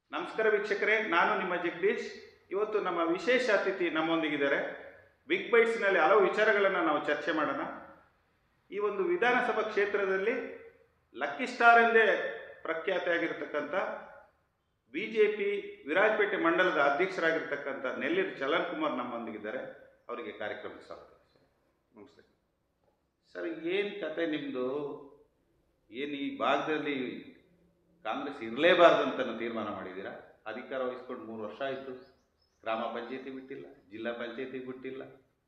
ನಮಸ್ಕಾರ ವೀಕ್ಷಕರೇ ನಾನು ನಿಮ್ಮ ಜಗದೀಶ್ ಇವತ್ತು ನಮ್ಮ ವಿಶೇಷ ಅತಿಥಿ ನಮ್ಮೊಂದಿಗಿದ್ದಾರೆ ಬಿಗ್ ಬೈಟ್ಸ್ನಲ್ಲಿ ಹಲವು ವಿಚಾರಗಳನ್ನು ನಾವು ಚರ್ಚೆ ಮಾಡೋಣ ಈ ಒಂದು ವಿಧಾನಸಭಾ ಕ್ಷೇತ್ರದಲ್ಲಿ ಲಕ್ಕಿ ಸ್ಟಾರ್ ಎಂದೇ ಪ್ರಖ್ಯಾತಿಯಾಗಿರ್ತಕ್ಕಂಥ ಬಿ ಜೆ ಪಿ ವಿರಾಜಪೇಟೆ ಮಂಡಲದ ಅಧ್ಯಕ್ಷರಾಗಿರ್ತಕ್ಕಂಥ ನೆಲ್ಲಿರು ಚಲನ್ ಕುಮಾರ್ ನಮ್ಮೊಂದಿಗಿದ್ದಾರೆ ಅವರಿಗೆ ಕಾರ್ಯಕ್ರಮಕ್ಕೆ ಸ್ವಾಗತ ನಮಸ್ತೆ ಸರ್ ಏನು ಕತೆ ನಿಮ್ಮದು ಏನು ಈ ಭಾಗದಲ್ಲಿ ಕಾಂಗ್ರೆಸ್ ಇರಲೇಬಾರ್ದಂತ ತೀರ್ಮಾನ ಮಾಡಿದ್ದೀರಾ ಅಧಿಕಾರ ವಹಿಸ್ಕೊಂಡು ಮೂರು ವರ್ಷ ಆಯಿತು ಗ್ರಾಮ ಪಂಚಾಯತಿ ಬಿಟ್ಟಿಲ್ಲ ಜಿಲ್ಲಾ ಪಂಚಾಯತಿ ಬಿಟ್ಟಿಲ್ಲ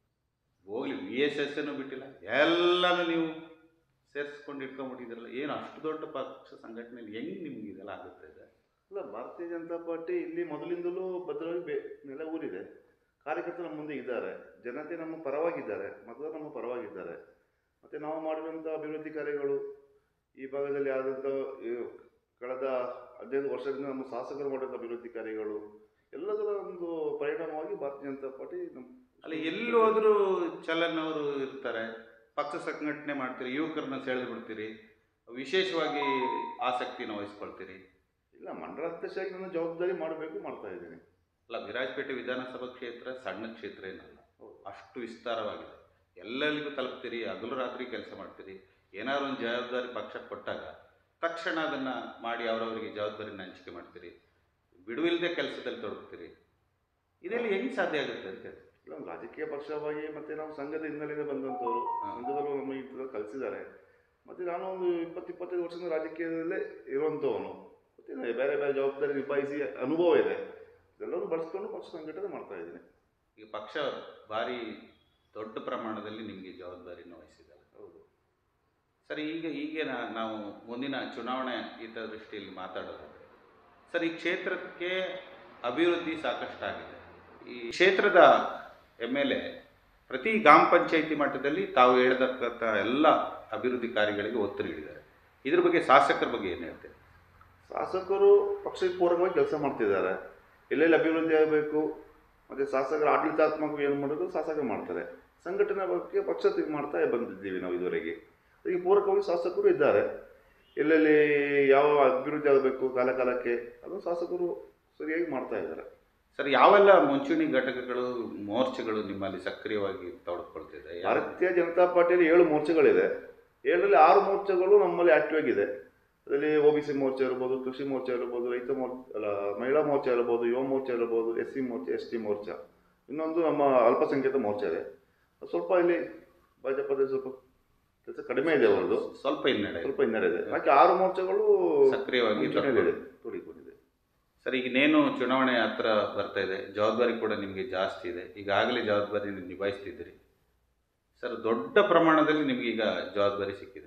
ಹೋಗ್ಲಿ ವಿ ಎಸ್ ಎಸ್ ಅನ್ನು ಬಿಟ್ಟಿಲ್ಲ ಎಲ್ಲನೂ ನೀವು ಸೇರಿಸ್ಕೊಂಡು ಇಟ್ಕೊಂಡ್ಬಿಟ್ಟಿದ್ದೀರಲ್ಲ ಏನು ಅಷ್ಟು ದೊಡ್ಡ ಪಕ್ಷ ಸಂಘಟನೆಯಲ್ಲಿ ಹೆಂಗೆ ನಿಮ್ಗೆ ಇದೆಲ್ಲ ಆಗುತ್ತೆ ಇದು? ಅಲ್ಲ ಭಾರತೀಯ ಜನತಾ ಪಾರ್ಟಿ ಇಲ್ಲಿ ಮೊದಲಿಂದಲೂ ಭದ್ರವಾಗಿ ಬೆ ನೆಲೆ ಊರಿದೆ ಕಾರ್ಯಕರ್ತರು ನಮ್ಮ ಮುಂದೆ ಇದ್ದಾರೆ ಜನತೆ ನಮ್ಮ ಪರವಾಗಿದ್ದಾರೆ ಮತದಾರ ನಮ್ಮ ಪರವಾಗಿದ್ದಾರೆ ಮತ್ತು ನಾವು ಮಾಡಿರುವಂಥ ಅಭಿವೃದ್ಧಿ ಕಾರ್ಯಗಳು ಈ ಭಾಗದಲ್ಲಿ ಆದಂಥ ಈ ಕಳೆದ ಹದಿನೈದು ವರ್ಷದಿಂದ ನಮ್ಮ ಶಾಸಕರು ಮಾಡಿದಂಥ ಅಭಿವೃದ್ಧಿ ಕಾರ್ಯಗಳು ಎಲ್ಲದರ ಒಂದು ಪರಿಣಾಮವಾಗಿ ಭಾರತೀಯ ಜನತಾ ಪಾರ್ಟಿ ನಮ್ಮ ಅಲ್ಲ ಎಲ್ಲಿ ಹೋದರೂ ಚಲನ್ ಅವರು ಇರ್ತಾರೆ ಪಕ್ಷ ಸಂಘಟನೆ ಮಾಡ್ತೀರಿ ಯುವಕರನ್ನ ಸೆಳೆದು ಬಿಡ್ತೀರಿ ವಿಶೇಷವಾಗಿ ಆಸಕ್ತಿನ ವಹಿಸ್ಕೊಳ್ತೀರಿ ಇಲ್ಲ ಮಂಡಲ ಅಧ್ಯಕ್ಷರಾಗಿ ನನ್ನ ಜವಾಬ್ದಾರಿ ಮಾಡಬೇಕು ಮಾಡ್ತಾ ಇದ್ದೀನಿ ಅಲ್ಲ ವಿರಾಜಪೇಟೆ ವಿಧಾನಸಭಾ ಕ್ಷೇತ್ರ ಸಣ್ಣ ಕ್ಷೇತ್ರ ಏನಲ್ಲ ಹೌದು. ಅಷ್ಟು ವಿಸ್ತಾರವಾಗಿದೆ ಎಲ್ಲರಿಗೂ ತಲುಪ್ತೀರಿ ಹಗಲು ರಾತ್ರಿ ಕೆಲಸ ಮಾಡ್ತೀರಿ ಏನಾದ್ರು ಒಂದು ಜವಾಬ್ದಾರಿ ಪಕ್ಷ ಕೊಟ್ಟಾಗ ತಕ್ಷಣ ಅದನ್ನು ಮಾಡಿ ಅವರವರಿಗೆ ಜವಾಬ್ದಾರಿನ ಹಂಚಿಕೆ ಮಾಡ್ತೀರಿ ಬಿಡುವಿಲ್ಲದೆ ಕೆಲಸದಲ್ಲಿ ತೊಡಗ್ತೀರಿ ಇದೆಲ್ಲ ಹೆಂಗೆ ಸಾಧ್ಯ ಆಗುತ್ತೆ ಅಂತ ಹೇಳಿ ಇಲ್ಲ ಒಂದು ರಾಜಕೀಯ ಪಕ್ಷವಾಗಿ ಮತ್ತೆ ನಾವು ಸಂಘದ ಹಿನ್ನೆಲೆಯಿಂದ ಬಂದಂಥವ್ರು ಹಾ. ಸಂಘದಲ್ಲೂ ನಮ್ಮ ಈ ಕಲಿಸಿದ್ದಾರೆ ಮತ್ತೆ ನಾನು ಒಂದು ಇಪ್ಪತ್ತು ಇಪ್ಪತ್ತೈದು ವರ್ಷದಿಂದ ರಾಜಕೀಯದಲ್ಲೇ ಇರುವಂಥವನು ಮತ್ತೆ ನಾನು ಬೇರೆ ಬೇರೆ ಜವಾಬ್ದಾರಿ ನಿಭಾಯಿಸಿ ಅನುಭವ ಇದೆ ಇದೆಲ್ಲರೂ ಬಳಸ್ಕೊಂಡು ಪಕ್ಷ ಸಂಘಟನೆ ಮಾಡ್ತಾ ಇದ್ದೀನಿ ಈಗ ಪಕ್ಷ ಭಾರಿ ದೊಡ್ಡ ಪ್ರಮಾಣದಲ್ಲಿ ನಿಮಗೆ ಜವಾಬ್ದಾರಿನ ವಹಿಸಿದ್ದಾರೆ ಹೌದು ಸರ್ ಈಗ ಈಗ ನಾ- ನಾವು ಮುಂದಿನ ಚುನಾವಣೆ ಹಿತ ದೃಷ್ಟಿಯಲ್ಲಿ ಮಾತಾಡೋದಾದ್ರೆ ಸರ್ ಈ ಕ್ಷೇತ್ರಕ್ಕೆ ಅಭಿವೃದ್ಧಿ ಸಾಕಷ್ಟು ಆಗಿದೆ ಈ ಕ್ಷೇತ್ರದ ಎಮ್ ಎಲ್ ಎ ಪ್ರತಿ ಗ್ರಾಮ ಪಂಚಾಯಿತಿ ಮಟ್ಟದಲ್ಲಿ ತಾವು ಹೇಳಿದಕ್ಕಂಥ ಎಲ್ಲ ಅಭಿವೃದ್ಧಿ ಕಾರ್ಯಗಳಿಗೆ ಒತ್ತು ನೀಡಿದ್ದಾರೆ ಇದ್ರ ಬಗ್ಗೆ ಶಾಸಕರ ಬಗ್ಗೆ ಏನು ಹೇಳ್ತೇವೆ ಶಾಸಕರು ಪಕ್ಷಕ್ಕೆ ಪೂರಕವಾಗಿ ಕೆಲಸ ಮಾಡ್ತಿದ್ದಾರೆ ಎಲ್ಲೆಲ್ಲಿ ಅಭಿವೃದ್ಧಿ ಆಗಬೇಕು ಮತ್ತು ಶಾಸಕರ ಆಡಳಿತಾತ್ಮಕ ಏನು ಮಾಡೋದು ಶಾಸಕರು ಮಾಡ್ತಾರೆ ಸಂಘಟನೆ ಬಗ್ಗೆ ಪಕ್ಷ ತೀರ್ ಮಾಡ್ತಾ ಬಂದಿದ್ದೀವಿ ನಾವು ಇದುವರೆಗೆ ಅದಕ್ಕೆ ಪೂರಕವಾಗಿ ಶಾಸಕರು ಇದ್ದಾರೆ ಎಲ್ಲೆಲ್ಲಿ ಯಾವ ಅಭಿವೃದ್ಧಿ ಆಗಬೇಕು ಕಾಲ ಕಾಲಕ್ಕೆ ಅದನ್ನು ಶಾಸಕರು ಸರಿಯಾಗಿ ಮಾಡ್ತಾ ಇದ್ದಾರೆ ಸರ್ ಯಾವೆಲ್ಲ ಮುಂಚೂಣಿ ಘಟಕಗಳು ಮೋರ್ಚಾಗಳು ನಿಮ್ಮಲ್ಲಿ ಸಕ್ರಿಯವಾಗಿ ತೊಡಕೊಳ್ತಿದೆ ಯಾವ- ಭಾರತೀಯ ಜನತಾ ಪಾರ್ಟಿಯಲ್ಲಿ ಏಳು ಮೋರ್ಚಾಗಳಿದೆ ಏಳರಲ್ಲಿ ಆರು ಮೋರ್ಚಾಗಳು ನಮ್ಮಲ್ಲಿ ಆಕ್ಟಿವ್ ಆಗಿದೆ ಅದರಲ್ಲಿ ಒ ಬಿ ಸಿ ಮೋರ್ಚಾ ಇರ್ಬೋದು ಕೃಷಿ ಮೋರ್ಚಾ ಇರ್ಬೋದು ರೈತ ಮೋರ್ಚಾ ಅಲ್ಲ ಮಹಿಳಾ ಮೋರ್ಚಾ ಇರ್ಬೋದು ಯುವ ಮೋರ್ಚಾ ಇರ್ಬೋದು ಎಸ್ ಸಿ ಮೋರ್ಚಾ ಎಸ್ ಟಿ ಮೋರ್ಚಾ ಇನ್ನೊಂದು ನಮ್ಮ ಅಲ್ಪಸಂಖ್ಯಾತ ಮೋರ್ಚಾ ಇದೆ ಅದು ಸ್ವಲ್ಪ ಇಲ್ಲಿ ಭಾಜಪದಲ್ಲಿ ಸ್ವಲ್ಪ ಕೆಲಸ ಕಡಿಮೆ ಇದೆ ಅವರದು ಸ್ವಲ್ಪ ಹಿನ್ನಡೆ ಇದೆ. ಸ್ವಲ್ಪ ಹಿನ್ನಡೆ ಇದೆ ಬಾಕಿ ಆರು ಮೋರ್ಚಾಗಳು ಸಕ್ರಿಯವಾಗಿ ಮುಂಚೂಣಿಯಲ್ಲಿದೆ ತೊಡಗಿಕೊಂಡಿದೆ ಸರ್ ಈಗ ಇನ್ನೇನು ಚುನಾವಣೆ ಹತ್ರ ಬರ್ತಾ ಇದೆ ಜವಾಬ್ದಾರಿ ಕೂಡ ನಿಮಗೆ ಜಾಸ್ತಿ ಇದೆ ಈಗಾಗಲೇ ಜವಾಬ್ದಾರಿ ನೀವು ನಿಭಾಯಿಸ್ತಿದ್ದೀರಿ ಸರ್ ದೊಡ್ಡ ಪ್ರಮಾಣದಲ್ಲಿ ನಿಮಗೆ ಈಗ ಜವಾಬ್ದಾರಿ ಸಿಕ್ಕಿದೆ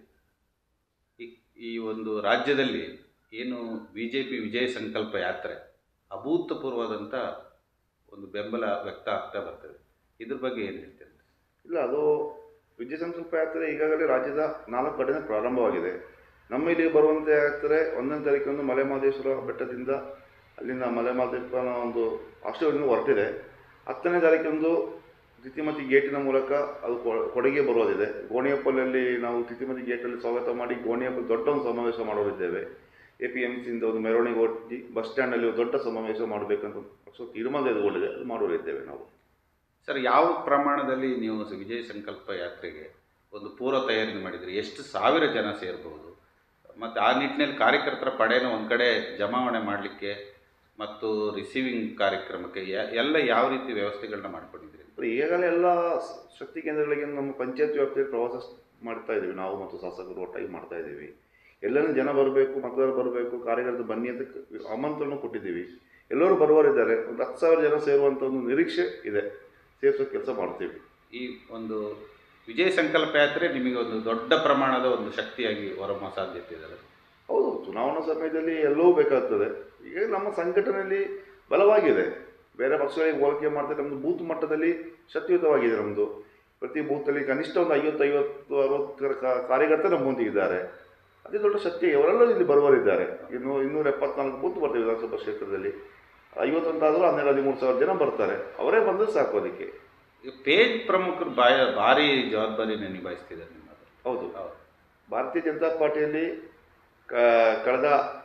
ಈ ಈ ಒಂದು ರಾಜ್ಯದಲ್ಲಿ ಏನು ಬಿ ಜೆ ಪಿ ವಿಜಯ ಸಂಕಲ್ಪ ಯಾತ್ರೆ ಅಭೂತಪೂರ್ವವಾದಂಥ ಒಂದು ಬೆಂಬಲ ವ್ಯಕ್ತ ಆಗ್ತಾ ಬರ್ತದೆ ಇದ್ರ ಬಗ್ಗೆ ಏನು ಹೇಳ್ತೀರಿ ಇಲ್ಲ ಅದು ವಿಜಯ ಸಂಕಲ್ಪ ಯಾತ್ರೆ ಈಗಾಗಲೇ ರಾಜ್ಯದ ನಾಲ್ಕು ಕಡೆಯಿಂದ ಪ್ರಾರಂಭವಾಗಿದೆ ನಮ್ಮ ಇಲ್ಲಿ ಬರುವಂಥ ಯಾತ್ರೆ ಒಂದನೇ ತಾರೀಕಂದು ಮಲೆಮಹದೇಶ್ವರ ಬೆಟ್ಟದಿಂದ ಅಲ್ಲಿಂದ ಮಲೆಮಹದೇಶ್ವರನ ಒಂದು ಆಶ್ರಯದಿಂದ ಹೊರಟಿದೆ ಹತ್ತನೇ ತಾರೀಕಂದು ತಿತಿಮತಿ ಗೇಟಿನ ಮೂಲಕ ಅದು ಕೊ- ಕೊಡಗಿಗೆ ಬರೋದಿದೆ ಗೋಣಿಯಪ್ಪಲಲ್ಲಿ ನಾವು ತಿತಿಮತಿ ಗೇಟಲ್ಲಿ ಸ್ವಾಗತ ಮಾಡಿ ಗೋಣಿಯಪ್ಪಲ್ ದೊಡ್ಡ ಒಂದು ಸಮಾವೇಶ ಮಾಡೋರಿದ್ದೇವೆ ಎ ಪಿ ಎಮ್ ಸಿಯಿಂದ ಒಂದು ಮೆರವಣಿಗೆ ಒಟ್ಟಿ ಬಸ್ ಸ್ಟ್ಯಾಂಡಲ್ಲಿ ಒಂದು ದೊಡ್ಡ ಸಮಾವೇಶ ಮಾಡಬೇಕಂತ ಪಕ್ಷ ತೀರ್ಮಾನ ತೆಗೆದುಕೊಂಡಿದೆ ಅದು ಮಾಡೋರಿದ್ದೇವೆ ನಾವು ಸರ್ ಯಾವ ಪ್ರಮಾಣದಲ್ಲಿ ನೀವು ವಿಜಯ ಸಂಕಲ್ಪ ಯಾತ್ರೆಗೆ ಒಂದು ಪೂರ್ವ ತಯಾರಿ ಮಾಡಿದ್ರಿ ಎಷ್ಟು ಸಾವಿರ ಜನ ಸೇರಬಹುದು ಮತ್ತು ಆ ನಿಟ್ಟಿನಲ್ಲಿ ಕಾರ್ಯಕರ್ತರ ಪಡೆಯನ್ನು ಒಂದು ಕಡೆ ಜಮಾವಣೆ ಮಾಡಲಿಕ್ಕೆ ಮತ್ತು ರಿಸೀವಿಂಗ್ ಕಾರ್ಯಕ್ರಮಕ್ಕೆ ಯ- ಎಲ್ಲ ಯಾವ ರೀತಿ ವ್ಯವಸ್ಥೆಗಳನ್ನ ಮಾಡ್ಕೊಂಡಿದ್ದೀರಿ ಅಂದ್ರೆ ಈಗಾಗಲೇ ಎಲ್ಲ ಸ- ಶಕ್ತಿ ಕೇಂದ್ರಗಳಿಗೆ ನಮ್ಮ ಪಂಚಾಯತ್ ವ್ಯಾಪ್ತಿಯಲ್ಲಿ ಪ್ರವಾಸ ಸ್- ಮಾಡ್ತಾ ಇದ್ದೀವಿ ನಾವು ಮತ್ತು ಶಾಸಕರು ಒಟ್ಟಾಗಿ ಮಾಡ್ತಾ ಇದ್ದೀವಿ ಎಲ್ಲರೂ ಜನ ಬರಬೇಕು ಮತದಾರರು ಬರಬೇಕು ಕಾರ್ಯಕರ್ತರು ಬನ್ನಿ ಅಂತ ಕ- ಆಮಂತ್ರಣ ಕೊಟ್ಟಿದ್ದೀವಿ ಎಲ್ಲರೂ ಬರುವವರಿದ್ದಾರೆ ಒಂದು ಹತ್ತು ಸಾವಿರ ಜನ ಸೇರುವಂಥ ಒಂದು ನಿರೀಕ್ಷೆ ಇದೆ ಸೇರಿಸೋ ಕೆಲಸ ಮಾಡ್ತೀವಿ ಈ ಒಂದು ವಿಜಯ ಸಂಕಲ್ಪ ಯಾತ್ರೆ ನಿಮಗೆ ಒಂದು ದೊಡ್ಡ ಪ್ರಮಾಣದ ಒಂದು ಶಕ್ತಿಯಾಗಿ ಹೊರಹೊಮ್ಮ ಸಾಧ್ಯತೆ ಇದೆ ಹೌದು ಚುನಾವಣಾ ಸಮಯದಲ್ಲಿ ಎಲ್ಲವೂ ಬೇಕಾಗ್ತದೆ ಈಗ ನಮ್ಮ ಸಂಘಟನೆಯಲ್ಲಿ ಬಲವಾಗಿದೆ ಬೇರೆ ಪಕ್ಷಗಳಿಗೆ ಹೋಲಿಕೆ ಮಾಡ್ತಾರೆ ನಮ್ಮದು ಬೂತ್ ಮಟ್ಟದಲ್ಲಿ ಶಕ್ತಿಯುತವಾಗಿದೆ ನಮ್ಮದು ಪ್ರತಿ ಬೂತಲ್ಲಿ ಕನಿಷ್ಠ ಒಂದು ಐವತ್ತು ಐವತ್ತು ಅರವತ್ತರ ಕಾ- ಕಾರ್ಯಕರ್ತರು ನಮ್ಮೊಂದಿಗೆ ಇದ್ದಾರೆ ಅತಿ ದೊಡ್ಡ ಶಕ್ತಿ ಅವರೆಲ್ಲರೂ ಇಲ್ಲಿ ಬರುವರಿದ್ದಾರೆ ಇನ್ನು ಇನ್ನೂರ ಎಪ್ಪತ್ನಾಲ್ಕು ಬೂತ್ ಬರ್ತವೆ ವಿಧಾನಸಭಾ ಕ್ಷೇತ್ರದಲ್ಲಿ ಐವತ್ತೊಂದಾದರೂ ಹನ್ನೆರಡು ಹದಿಮೂರು ಸಾವಿರ ಜನ ಬರ್ತಾರೆ ಅವರೇ ಬಂದರೆ ಸಾಕು ಅದಕ್ಕೆ ಈ ಪೇಜ್ ಪ್ರಮುಖರು ಬಾಯ ಭಾರಿ ಜವಾಬ್ದಾರಿನ ನಿಭಾಯಿಸ್ತಿದ್ದಾರೆ ನಿಮ್ಮ ಹೌದು ಹೌದು ಭಾರತೀಯ ಜನತಾ ಪಾರ್ಟಿಯಲ್ಲಿ ಕ- ಕಳೆದ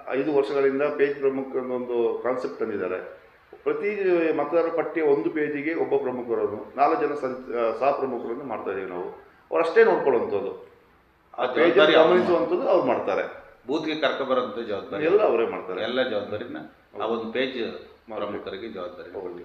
ಐದು ವರ್ಷಗಳಿಂದ ಪೇಜ್ ಪ್ರಮುಖ ಒಂದು ಕಾನ್ಸೆಪ್ಟ್ ತಂದಿದ್ದಾರೆ ಪ್ರತಿ ಮತದಾರರ ಪಟ್ಟಿಯ ಒಂದು ಪೇಜಿಗೆ ಒಬ್ಬ ಪ್ರಮುಖರನ್ನು ನಾಲ್ಕು ಜನ ಸಂ ಸಹ ಪ್ರಮುಖರನ್ನು ಮಾಡ್ತಾ ಇದೀವಿ ನಾವು ಅವರಷ್ಟೇ ನೋಡ್ಕೊಳ್ಳುವಂಥದ್ದು ಆ ಆ ಪೇಜ್ ಜವಾಬ್ದಾರಿ ಅವ್ರು ಗಮನಿಸುವಂಥದ್ದು ಅವ್ರು ಮಾಡ್ತಾರೆ ಬೂತ್ಗೆ ಕರ್ಕೊಬರೋಂಥ ಜವಾಬ್ದಾರಿ ಎಲ್ಲ ಅವರೇ ಮಾಡ್ತಾರೆ ಎಲ್ಲ ಜವಾಬ್ದಾರಿನ ಆ ಒಂದು ಪೇಜ್ ಪ್ರಮುಖರಿಗೆ ಜವಾಬ್ದಾರಿ ಹೌದು.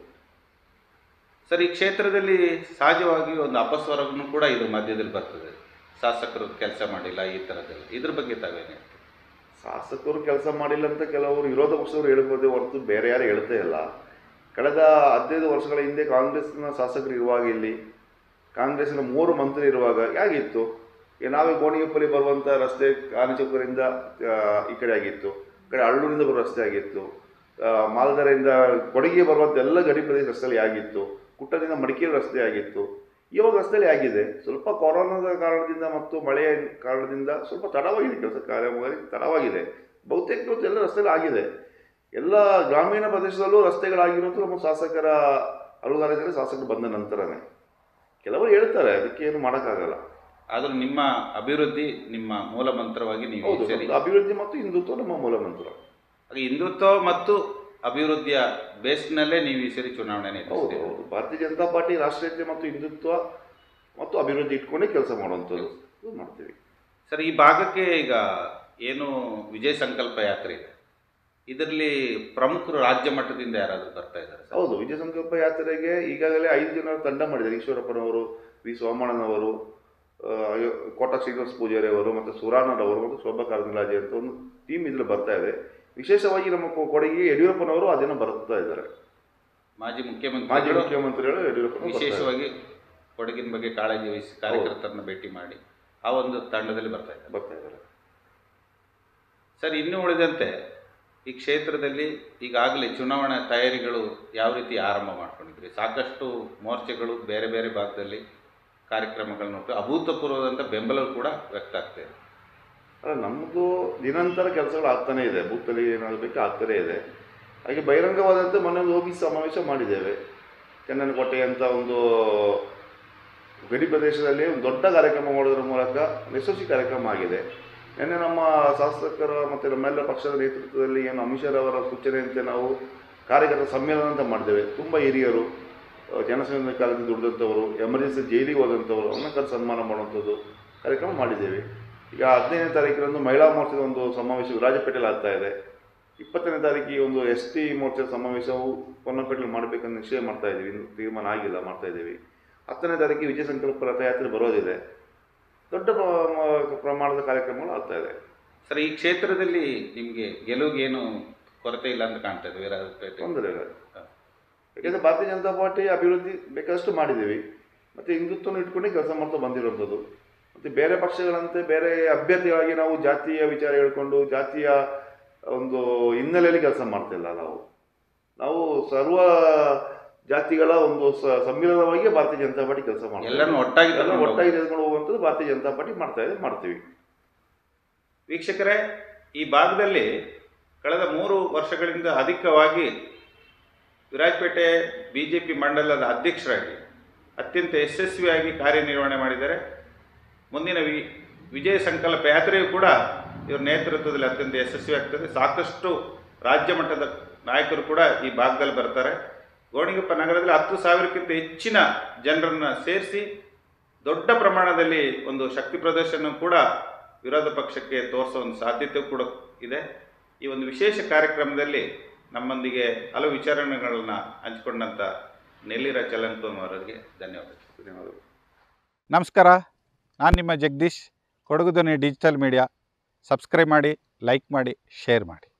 ಸರ್ ಈ ಕ್ಷೇತ್ರದಲ್ಲಿ ಸಹಜವಾಗಿ ಒಂದು ಅಪಸ್ವರವನ್ನು ಕೂಡ ಇದ್ರ ಮಧ್ಯದಲ್ಲಿ ಬರ್ತದೆ ಶಾಸಕರು ಕೆಲಸ ಮಾಡಿಲ್ಲ ಈ ಥರದ್ದೆಲ್ಲ ಇದ್ರ ಬಗ್ಗೆ ತಾವೇನು ಶಾಸಕರು ಕೆಲಸ ಮಾಡಿಲ್ಲ ಅಂತ ಕೆಲವರು ವಿರೋಧ ಪಕ್ಷದವರು ಹೇಳ್ಬೋದೇ ಹೊರತು ಬೇರೆ ಯಾರು ಹೇಳ್ತಾ ಇಲ್ಲ ಕಳೆದ ಹದಿನೈದು ವರ್ಷಗಳ ಹಿಂದೆ ಕಾಂಗ್ರೆಸ್ನ ಶಾಸಕರು ಇರುವಾಗ ಇಲ್ಲಿ ಕಾಂಗ್ರೆಸ್ನ ಮೂರು ಮಂತ್ರಿ ಇರುವಾಗ ಹೇಗಿತ್ತು ಈಗ ನಾವೇ ಗೋಣಿಗೆಪ್ಪಲ್ಲಿ ಬರುವಂಥ ರಸ್ತೆ ಆನೆಚೌಕರಿಂದ ಆ, ಈ ಕಡೆ ಆಗಿತ್ತು ಈ ಕಡೆ ಅಳ್ಳೂರಿಂದ ಬರೋ ರಸ್ತೆ ಆಗಿತ್ತು ಆ, ಮಾಲದರೆಯಿಂದ ಕೊಡಗಿಗೆ ಬರುವಂಥ ಎಲ್ಲ ಗಡಿ ಪ್ರದೇಶ ರಸ್ತೆಯಲ್ಲಿ ಆಗಿತ್ತು ಕುಟ್ಟದಿಂದ ಮಡಿಕೇರಿ ರಸ್ತೆ ಆಗಿತ್ತು ಇವಾಗ ರಸ್ತೆಯಲ್ಲಿ ಆಗಿದೆ ಸ್ವಲ್ಪ ಕೊರೋನಾದ ಕಾರಣದಿಂದ ಮತ್ತು ಮಳೆಯ ಕಾರಣದಿಂದ ಸ್ವಲ್ಪ ತಡವಾಗಿದೆ ಕೆಲಸ ಕಾರ್ಯವಾಗಿ ತಡವಾಗಿದೆ ಬಹುತೇಕ ಇವತ್ತು ಎಲ್ಲ ರಸ್ತೆಗಳು ಆಗಿದೆ ಎಲ್ಲ ಗ್ರಾಮೀಣ ಪ್ರದೇಶದಲ್ಲೂ ರಸ್ತೆಗಳಾಗಿರೋದು ನಮ್ಮ ಶಾಸಕರ ಅನುದಾನದಲ್ಲಿ ಶಾಸಕರು ಬಂದ ನಂತರನೇ ಕೆಲವರು ಹೇಳ್ತಾರೆ ಅದಕ್ಕೆ ಏನು ಮಾಡೋಕ್ಕಾಗಲ್ಲ ಆದರೂ ನಿಮ್ಮ ಅಭಿವೃದ್ಧಿ ನಿಮ್ಮ ಮೂಲ ಮಂತ್ರವಾಗಿ ನೀವು ಹೌದು ಸರಿ ನಮ್ದು ಅಭಿವೃದ್ಧಿ ಮತ್ತು ಹಿಂದುತ್ವ ನಮ್ಮ ಮೂಲ ಮಂತ್ರ ಹಾಗೆ ಹಿಂದುತ್ವ ಮತ್ತು ಅಭಿವೃದ್ಧಿಯ ಬೇಸ್ನಲ್ಲೇ ನೀವು ಈ ಸರಿ ಚುನಾವಣೆ ಹೌದು ನಡೆಸ್ತೀರಿ ಹೌದು ಭಾರತೀಯ ಜನತಾ ಪಾರ್ಟಿ ರಾಷ್ಟ್ರೀಯತೆ ಮತ್ತು ಹಿಂದುತ್ವ ಮತ್ತು ಅಭಿವೃದ್ಧಿ ಇಟ್ಕೊಂಡೇ ಕೆಲಸ ಮಾಡುವಂಥದ್ದು ಇದು ಮಾಡ್ತೀವಿ ಸರ್ ಈ ಭಾಗಕ್ಕೆ ಈಗ ಏನು ವಿಜಯ ಸಂಕಲ್ಪ ಯಾತ್ರೆ ಇದೆ ಇದರಲ್ಲಿ ಪ್ರಮುಖರು ರಾಜ್ಯ ಮಟ್ಟದಿಂದ ಯಾರಾದರೂ ಬರ್ತಾ ಇದ್ದಾರೆ ಸರ್ ಹೌದು ವಿಜಯ ಸಂಕಲ್ಪ ಯಾತ್ರೆಗೆ ಈಗಾಗಲೇ ಐದು ಜನರ ತಂಡ ಮಾಡಿದ್ದಾರೆ ಈಶ್ವರಪ್ಪನವರು ವಿ ಸೋಮಣ್ಣನವರು ಆ, ಕೋಟ ಶ್ರೀನಿವಾಸ ಪೂಜಾರಿ ಅವರು ಮತ್ತು ಸುರಾನರವರು ಮತ್ತು ಶೋಭಾ ಕಾರಂದ್ಲಾಜೆ ಅಂತ ಒಂದು ಟೀಮ್ ಇದ್ರಲ್ಲಿ ಬರ್ತಾ ಇದೆ ವಿಶೇಷವಾಗಿ ನಮ್ಮ ಕೊ- ಕೊಡಗಿಗೆ ಯಡಿಯೂರಪ್ಪನವರು ಆ ದಿನ ಬರ್ತಾ ಇದ್ದಾರೆ ಮಾಜಿ ಮಾಜಿ ಮುಖ್ಯಮಂತ್ರಿಗಳು ಮುಖ್ಯಮಂತ್ರಿಗಳು ಯಡಿಯೂರಪ್ಪನವರು ಬರ್ತಾ ಇದ್ದಾರೆ. ವಿಶೇಷವಾಗಿ ಕೊಡಗಿನ ಬಗ್ಗೆ ಕಾಳಜಿ ವಹಿಸಿ ಕಾರ್ಯಕರ್ತರನ್ನ ಭೇಟಿ ಮಾಡಿ ಆ ಒಂದು ತಂಡದಲ್ಲಿ ಬರ್ತಾ ಇದ್ದಾರೆ ಬರ್ತಾ ಇದ್ದಾರೆ ಸರ್ ಇನ್ನು ಉಳಿದಂತೆ ಈ ಕ್ಷೇತ್ರದಲ್ಲಿ ಈಗಾಗಲೇ ಚುನಾವಣಾ ತಯಾರಿಗಳು ಯಾವ ರೀತಿ ಆರಂಭ ಮಾಡ್ಕೊಂಡಿದ್ರಿ ಸಾಕಷ್ಟು ಮೋರ್ಚೆಗಳು ಬೇರೆ ಬೇರೆ ಭಾಗದಲ್ಲಿ ಕಾರ್ಯಕ್ರಮಗಳನ್ನು ಉಂಟು ಅಭೂತಪೂರ್ವದಂಥ ಬೆಂಬಲ ಕೂಡ ವ್ಯಕ್ತ ಆಗ್ತಾ ಇದೆ ಅಲ್ಲ ನಮ್ಮದು ದಿನಂತರ ಕೆಲಸಗಳು ಆಗ್ತಾನೇ ಇದೆ ಬೂತಲ್ಲಿ ಏನಾದ್ರು ಬೇಕು ಆಗ್ತಾನೇ ಇದೆ ಹಾಗೆ ಬಹಿರಂಗವಾದಂತೆ ಮೊನ್ನೆ ಒಂದು ಹೋಗಿ ಸಮಾವೇಶ ಮಾಡಿದ್ದೇವೆ ಕೆನ್ನನಕೋಟೆ ಅಂತ ಒಂದು ಗಡಿ ಪ್ರದೇಶದಲ್ಲಿ ಒಂದು ದೊಡ್ಡ ಕಾರ್ಯಕ್ರಮ ಮಾಡೋದ್ರ ಮೂಲಕ ಯಶಸ್ವಿ ಕಾರ್ಯಕ್ರಮ ಆಗಿದೆ ನಿನ್ನೆ ನಮ್ಮ ಶಾಸಕರ ಮತ್ತು ನಮ್ಮೆಲ್ಲ ಪಕ್ಷದ ನೇತೃತ್ವದಲ್ಲಿ ಏನು ಅಮಿಷರವರ ಸೂಚನೆಯಂತೆ ನಾವು ಕಾರ್ಯಕರ್ತರ ಸಮ್ಮೇಳನ ಅಂತ ಮಾಡಿದ್ದೇವೆ ತುಂಬ ಹಿರಿಯರು ಆ, ಜನಸಂಘ ಕಾಲದಲ್ಲಿ ದುಡಿದಂಥವರು ಎಮರ್ಜೆನ್ಸಿ ಜೈಲಿಗೆ ಹೋದಂಥವರು ಅವ್ರನ್ನ ಕರೆದು ಸನ್ಮಾನ ಮಾಡುವಂಥದ್ದು ಕಾರ್ಯಕ್ರಮ ಮಾಡಿದ್ದೇವೆ ಈಗ ಹದಿನೈದನೇ ತಾರೀಕಿನಂದು ಮಹಿಳಾ ಮೋರ್ಚಾದ ಒಂದು ಸಮಾವೇಶ ವಿರಾಜಪೇಟೆಯಲ್ಲಿ ಆಗ್ತಾ ಇದೆ ಇಪ್ಪತ್ತನೇ ತಾರೀಕಿಗೆ ಒಂದು ಎಸ್ ಟಿ ಮೋರ್ಚಾದ ಸಮಾವೇಶವು ಪೊನ್ನಪೇಟೆಯಲ್ಲಿ ಮಾಡಬೇಕಂತ ನಿಶ್ಚಯ ಮಾಡ್ತಾ ಇದ್ದೀವಿ ಇನ್ನು ತೀರ್ಮಾನ ಆಗಿಲ್ಲ ಮಾಡ್ತಾ ಇದ್ದೀವಿ ಹತ್ತನೇ ತಾರೀಕಿಗೆ ವಿಜಯ ಸಂಕಲ್ಪ ರಥಯಾತ್ರೆ ಬರೋದಿದೆ ದೊಡ್ಡ ಪ್ರ- ಪ್ರಮಾಣದ ಕಾರ್ಯಕ್ರಮಗಳು ಆಗ್ತಾ ಇದೆ ಸರ್ ಈ ಕ್ಷೇತ್ರದಲ್ಲಿ ನಿಮಗೆ ಗೆಲುವಿಗೇನು ಕೊರತೆ ಇಲ್ಲ ಅಂತ ಕಾಣ್ತಾ ಇದೆ ವೀರಾಜಪೇಟೆ ತೊಂದರೆ ಇಲ್ಲ ಯಾಕೆಂದರೆ ಭಾರತೀಯ ಜನತಾ ಪಾರ್ಟಿ ಅಭಿವೃದ್ಧಿ ಬೇಕಾದಷ್ಟು ಮಾಡಿದ್ದೀವಿ ಮತ್ತು ಹಿಂದುತ್ವನ ಇಟ್ಕೊಂಡೇ ಕೆಲಸ ಮಾಡ್ತಾ ಬಂದಿರುವಂಥದ್ದು ಮತ್ತು ಬೇರೆ ಪಕ್ಷಗಳಂತೆ ಬೇರೆ ಅಭ್ಯರ್ಥಿಯಾಗಿ ನಾವು ಜಾತಿಯ ವಿಚಾರ ಹೇಳ್ಕೊಂಡು ಜಾತಿಯ ಒಂದು ಹಿನ್ನೆಲೆಯಲ್ಲಿ ಕೆಲಸ ಮಾಡ್ತಿಲ್ಲ ನಾವು ನಾವು ಸರ್ವ ಜಾತಿಗಳ ಒಂದು ಸ- ಸಮ್ಮಿಲನವಾಗಿ ಭಾರತೀಯ ಜನತಾ ಪಾರ್ಟಿ ಕೆಲಸ ಮಾಡ್ತೀವಿ ಎಲ್ಲರನ್ನೂ ಒಟ್ಟಾಗಿ ಎಲ್ಲ ತಗೊಂಡು ಒಟ್ಟಾಗಿ ತೆಗೆದುಕೊಂಡು ಹೋಗುವಂಥದ್ದು ಭಾರತೀಯ ಜನತಾ ಪಾರ್ಟಿ ಮಾಡ್ತಾ ಇದೆ ಮಾಡ್ತೀವಿ ವೀಕ್ಷಕರೇ ಈ ಭಾಗದಲ್ಲಿ ಕಳೆದ ಮೂರು ವರ್ಷಗಳಿಂದ ಅಧಿಕವಾಗಿ ವಿರಾಜಪೇಟೆ ಬಿ ಜೆ ಪಿ ಮಂಡಲದ ಅಧ್ಯಕ್ಷರಾಗಿ ಅತ್ಯಂತ ಯಶಸ್ವಿಯಾಗಿ ಕಾರ್ಯನಿರ್ವಹಣೆ ಮಾಡಿದ್ದಾರೆ ಮುಂದಿನ ವಿ ವಿಜಯ ಸಂಕಲ್ಪ ಯಾತ್ರೆಯು ಕೂಡ ಇವರ ನೇತೃತ್ವದಲ್ಲಿ ಅತ್ಯಂತ ಯಶಸ್ವಿ ಆಗ್ತದೆ ಸಾಕಷ್ಟು ರಾಜ್ಯ ಮಟ್ಟದ ನಾಯಕರು ಕೂಡ ಈ ಭಾಗದಲ್ಲಿ ಬರ್ತಾರೆ ಗೋಣಿಗೊಪ್ಪ ನಗರದಲ್ಲಿ ಹತ್ತು ಸಾವಿರಕ್ಕಿಂತ ಹೆಚ್ಚಿನ ಜನರನ್ನು ಸೇರಿಸಿ ದೊಡ್ಡ ಪ್ರಮಾಣದಲ್ಲಿ ಒಂದು ಶಕ್ತಿ ಪ್ರದರ್ಶನ ಕೂಡ ವಿರೋಧ ಪಕ್ಷಕ್ಕೆ ತೋರಿಸೋ ಒಂದು ಸಾಧ್ಯತೆ ಕೂಡ ಇದೆ ಈ ಒಂದು ವಿಶೇಷ ಕಾರ್ಯಕ್ರಮದಲ್ಲಿ ನಮ್ಮೊಂದಿಗೆ ಹಲವು ವಿಚಾರಣೆಗಳನ್ನ ಹಂಚಿಕೊಂಡಂಥ ನೆಲ್ಲಿರ ಚಲನ್ಕೋನ್ ಅವರಿಗೆ ಧನ್ಯವಾದಗಳು ಧನ್ಯವಾದಗಳು ನಮಸ್ಕಾರ ನಾನು ನಿಮ್ಮ Jagadish Kodagu Dhwani digital media subscribe ಮಾಡಿ ಲೈಕ್ ಮಾಡಿ ಶೇರ್ ಮಾಡಿ